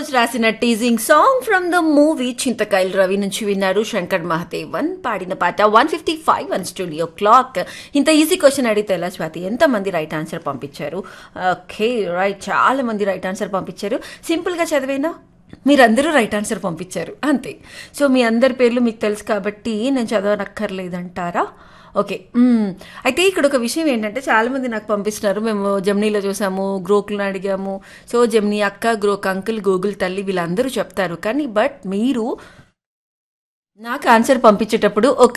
సంతోష్ రాసిన teasing song from the movie Chintakayala Ravi నుంచి విన్నారు శంకర్ మహదేవన్ పాడిన పాట one fifty five one studio clock ఇంత ఈజీ క్వశ్చన్ అడిగితే ఎలా స్వాతి ఎంతమంది రైట్ ఆన్సర్ పంపించారు ఓకే రైట్ చాలా మంది రైట్ ఆన్సర్ పంపించారు సింపుల్గా చదివేనా మీరందరూ రైట్ ఆన్సర్ పంపించారు అంతే సో మీ అందరి పేర్లు మీకు తెలుసు కాబట్టి నేను చదవనక్కర్లేదంటారా ఓకే మ్మ్. అయితే ఇక్కడ ఒక విషయం ఏంటంటే చాలా మంది నాకు పంపిస్తున్నారు మేము జమ్నీలో చూసాము గ్రోకులను అడిగాము సో జమ్నీ అక్క గ్రోక్ అంకుల్ గూగుల్ తల్లి వీళ్ళందరూ చెప్తారు కానీ బట్ మీరు నాకు ఆన్సర్ పంపించేటప్పుడు ఒక